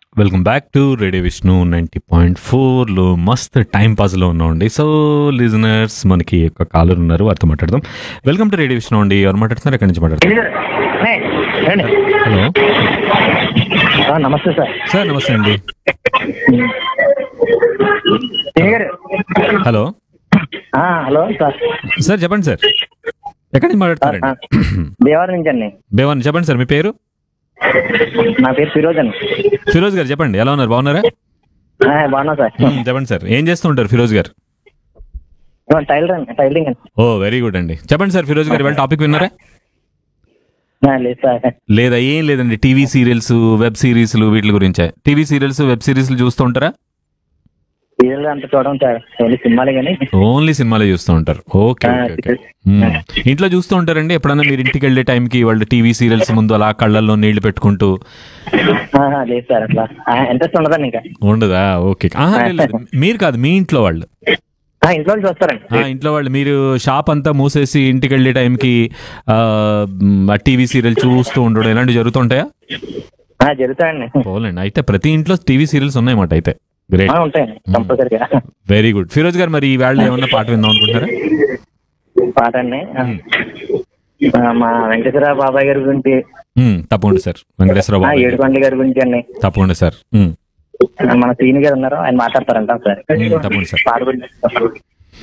Welcome back to radio Vishnu ninety point ఫోర్లో మస్త్ time పాస్లో ఉన్నామండి సో లిజనర్స్ మనకి ఒక కాలర్ ఉన్నారు వారితో మాట్లాడదాం వెల్కమ్ టు రేడియో విష్ణు అండి ఎవరు మాట్లాడుతున్నారు ఎక్కడి నుంచి మాట్లాడుతున్నారు నే, రండి. హలో ఆ, నమస్తే సార్ సార్ నమస్తే అండి శ్రీని గారు హలో ఆ, హలో సార్ సార్ చెప్పండి సార్ ఎక్కడి నుంచి మాట్లాడుతున్నారండి దేవారం నుంచి అండి బేవన్ చెప్పండి సార్ మీ పేరు నా పేరు ఫిరోజ్ అండి ఫిరోజ్ గారు చెప్పండి ఎలా ఉన్నారు బాగున్నారా ఆ, బాగున్నా సార్ మ్మ్, చెప్పండి సార్ ఏం చేస్తూ ఉంటారు ఫిరోజ్ గారు ఇదిగో టైలర్ అండి టైలరింగ్ అండి ఓ వెరీ గుడ్ అండి చెప్పండి సార్ ఫిరోజ్ గారు ఇవాళ టాపిక్ విన్నారా ఆ, లేదు సార్ లేదా ఏం లేదండి టీవీ సీరియల్స్ వెబ్ సిరీస్లు వీటి గురించే టీవీ సీరియల్స్ వెబ్ సిరీస్లు చూస్తూ ఉంటారా సీరియల్ అంత చూడడం సార్ ఓన్లీ సినిమాలే కానీ ఓన్లీ సినిమాలే చూస్తూ ఉంటారు ఓకే ఆ, ఓకే ఓకే మ్మ్. ఇంట్లో చూస్తూ ఉంటారండి ఎప్పుడైనా మీరు ఇంటికి వెళ్ళే టైంకి వాళ్ళు టీవీ సీరియల్స్ ముందు అలా కళ్ళల్లో నీళ్లు పెట్టుకుంటూ ఆహా, లేదు సార్ అట్లా ఇంట్రెస్ట్ ఉండదండి ఇంకా ఉండదా ఓకే ఆహా, లేదు, లేదు. మీరు కాదు మీ ఇంట్లో వాళ్ళు ఆ, ఇంట్లో వాళ్ళు చూస్తారండి ఆ, ఇంట్లో వాళ్ళు మీరు షాప్ అంతా మూసేసి ఇంటికి వెళ్ళే టైంకి టీవీ సీరియల్ చూస్తూ ఉండడం ఇలాంటివి జరుగుతుంటాయా ఆ, జరుగుతాయండి పోలేండి అయితే ప్రతి ఇంట్లో టీవీ సీరియల్స్ ఉన్నాయన్నమాట అయితే గ్రేట్ ఆ, ఉంటాయండి కంపల్సరీగా వెరీ గుడ్ ఫిరోజ్ గారు మరి ఈ వేళ ఏమన్నా పాట విందాం అనుకుంటారా పాట అండి ఆ, ఆ, మా వెంకటేశ్వర బాబాయ్ గారి గురించి మ్మ్, తప్పకుండా సార్ వెంకటేశ్వర ఆ, బాబు ఏడుకొండల గారి గురించి అండి తప్పకుండా సార్ మ్మ్, ఆ, మన సీని గారు ఉన్నారు ఆయన మాట్లాడతారంట సార్ మ్మ్, తప్పకుండా సార్ పాట గురించి